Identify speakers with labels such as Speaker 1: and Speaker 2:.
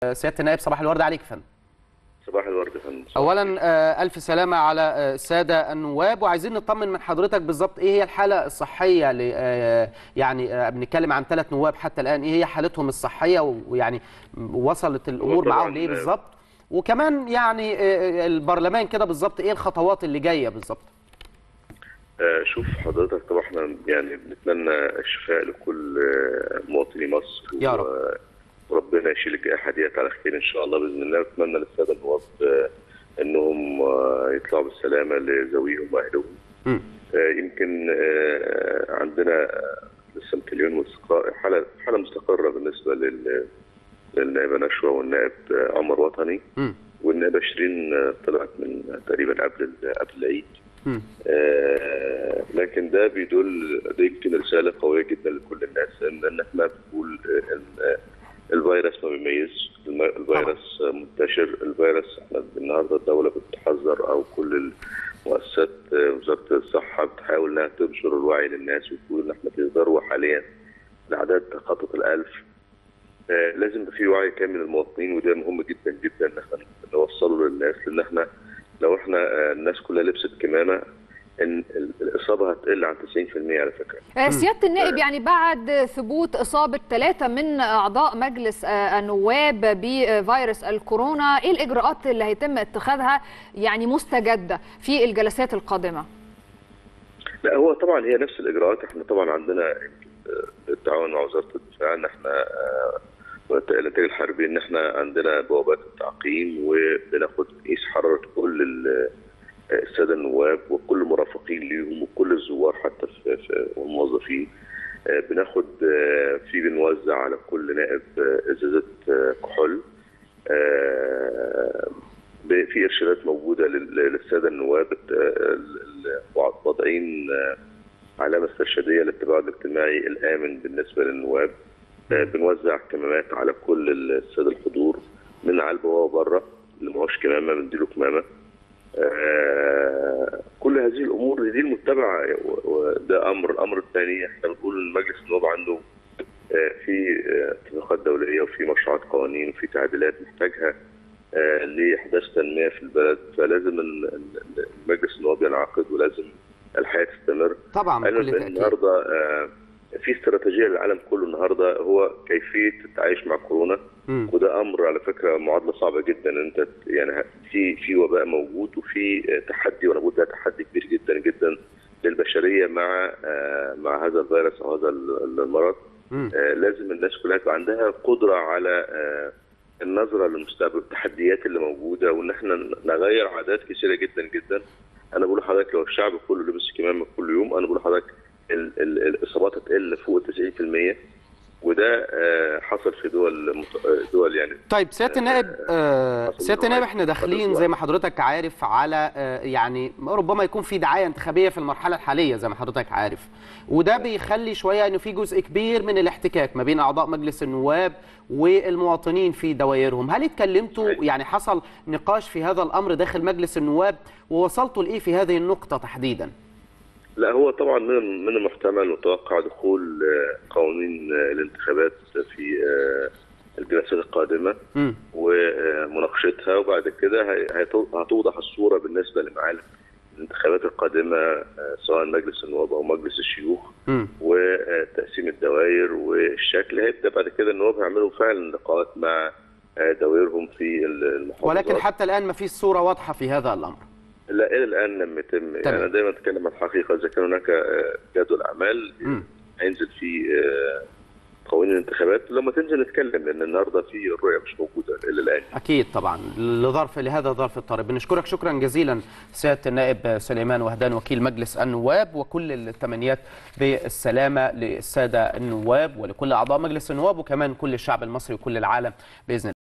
Speaker 1: سياده النائب صباح الورد عليك يا فندم
Speaker 2: صباح الورد يا فندم
Speaker 1: اولا آه، الف سلامه على آه، الساده النواب وعايزين نطمن من حضرتك بالظبط ايه هي الحاله الصحيه ل آه، يعني آه، بنتكلم عن ثلاث نواب حتى الان ايه هي حالتهم الصحيه ويعني وصلت الامور
Speaker 2: طبعاً،
Speaker 1: معاهم لايه بالظبط وكمان يعني آه، البرلمان كده بالظبط ايه الخطوات اللي جايه بالظبط
Speaker 2: آه، شوف حضرتك طبعا احنا يعني بنتمنى الشفاء لكل آه، مواطني مصر
Speaker 1: يا رب.
Speaker 2: و- وربنا يشيل الجائحه ديت على خير ان شاء الله باذن الله بتمنى للساده النواب آه، انهم آه، يطلعوا بالسلامه لذويهم واهلهم
Speaker 1: مم.
Speaker 2: آه، يمكن آه، عندنا آه، لسه متليون مستقر حاله حاله مستقره بالنسبه لل للنائبه نشوى والنائب آه، عمر وطني
Speaker 1: مم.
Speaker 2: والنائبه شيرين آه، طلعت من تقريبا قبل ال- قبل العيد
Speaker 1: مم.
Speaker 2: آه، لكن ده بيدل ده يمكن رساله قويه جدا لكل الناس ان ان احنا بنقول آه، ان آه، الفيروس ما بيميزش الم- الفيروس آه، منتشر الفيروس احنا النهارده الدوله بتحذر او كل المؤسسات آه، وزاره الصحه بتحاول انها تنشر الوعي للناس وتقول ان احنا في ذروه حاليا الاعداد تخطط الالف آه، لازم يبقى في وعي كامل للمواطنين وده مهم جدا جدا ان احنا نوصله للناس لان احنا لو احنا آه، الناس كلها لبست كمامه ان ال- الاصابه هتقل عن 90% على فكره
Speaker 3: آه، سيادة النائب يعني بعد ثبوت إصابة ثلاثة من أعضاء مجلس آه، النواب بفيروس الكورونا إيه الإجراءات اللي هيتم اتخاذها يعني مستجدة في الجلسات القادمة؟
Speaker 2: لا هو طبعا هي نفس الاجراءات احنا طبعا عندنا يمكن، آه، التعاون مع وزاره الدفاع ان احنا آه، الانتاج الحربي ان احنا عندنا بوابات التعقيم وبناخد نقيس حراره كل ال- آه، الساده النواب وكل المرافقين ليهم وكل الزوار حتى في في- والموظفين آه، بناخد آه، في بنوزع على كل نائب آه، ازازه آه، كحول آه، ب- في ارشادات موجوده لل- للساده النواب آه، ال- ال- واضعين آه، علامه استرشاديه للتباعد الاجتماعي الامن بالنسبه للنواب آه، بنوزع كمامات على كل الساده الحضور من على البوابه بره اللي معهوش كمامه بنديله كمامه آه، كل هذه الامور دي المتبعه و- وده امر الامر الثاني احنا بنقول ان مجلس النواب عنده آه، في آه، اتفاقات دوليه وفي مشروعات قوانين وفي تعديلات محتاجها آه، لاحداث تنميه في البلد فلازم ال- ال- مجلس النواب ينعقد ولازم الحياه تستمر
Speaker 1: طبعا
Speaker 2: انا
Speaker 1: بكل تاكيد
Speaker 2: النهارده آه، في استراتيجيه للعالم كله النهارده هو كيفيه التعايش مع كورونا
Speaker 1: مم.
Speaker 2: وده امر على فكره معادله صعبه جدا ان انت ت- يعني ه- في في وباء موجود وفي آه، تحدي وانا بقول ده تحدي كبير جدا جدا للبشريه مع آه، مع هذا الفيروس او هذا ال- المرض
Speaker 1: مم.
Speaker 2: آه، لازم الناس كلها يبقى عندها قدره على آه، النظره للمستقبل التحديات اللي موجوده وان احنا نغير عادات كثيره جدا جدا انا بقول لحضرتك لو الشعب كله لبس كمامه كل يوم انا بقول لحضرتك ال- ال- الاصابات هتقل فوق 90% وده آه، حصل في دول مت- دول يعني
Speaker 1: طيب سياده النائب آه،
Speaker 2: حصل
Speaker 1: سياده النائب احنا
Speaker 2: حصل
Speaker 1: داخلين
Speaker 2: الوقت.
Speaker 1: زي ما حضرتك عارف على آه، يعني ربما يكون في دعايه انتخابيه في المرحله الحاليه زي ما حضرتك عارف وده بيخلي شويه انه في جزء كبير من الاحتكاك ما بين اعضاء مجلس النواب والمواطنين في دوائرهم هل اتكلمتوا
Speaker 2: صحيح.
Speaker 1: يعني حصل نقاش في هذا الامر داخل مجلس النواب ووصلتوا لايه في هذه النقطه تحديدا
Speaker 2: لا هو طبعا من من المحتمل وتوقع دخول آه، قوانين آه، الانتخابات في آه، الجلسات القادمه
Speaker 1: امم
Speaker 2: ومناقشتها وبعد كده هي- هيتو- هتوضح الصوره بالنسبه لمعالم الانتخابات القادمه آه، سواء مجلس النواب او مجلس الشيوخ
Speaker 1: امم
Speaker 2: وتقسيم الدوائر والشكل هيبدا بعد كده النواب هيعملوا فعلا لقاءات مع آه، دوائرهم في المحافظات
Speaker 1: ولكن حتى الان ما فيش صوره واضحه في هذا الامر
Speaker 2: لا الى الان لم يتم
Speaker 1: تمام.
Speaker 2: يعني انا دايما اتكلم عن الحقيقه اذا كان هناك آه، جدول اعمال
Speaker 1: امم
Speaker 2: هينزل في آه، قوانين الانتخابات لما تنزل نتكلم لان النهارده في الرؤيه مش موجوده الى الان
Speaker 1: اكيد طبعا لظرف لهذا الظرف الطارئ بنشكرك شكرا جزيلا سياده النائب سليمان وهدان وكيل مجلس النواب وكل التمنيات بالسلامه للساده النواب ولكل اعضاء مجلس النواب وكمان كل الشعب المصري وكل العالم باذن الله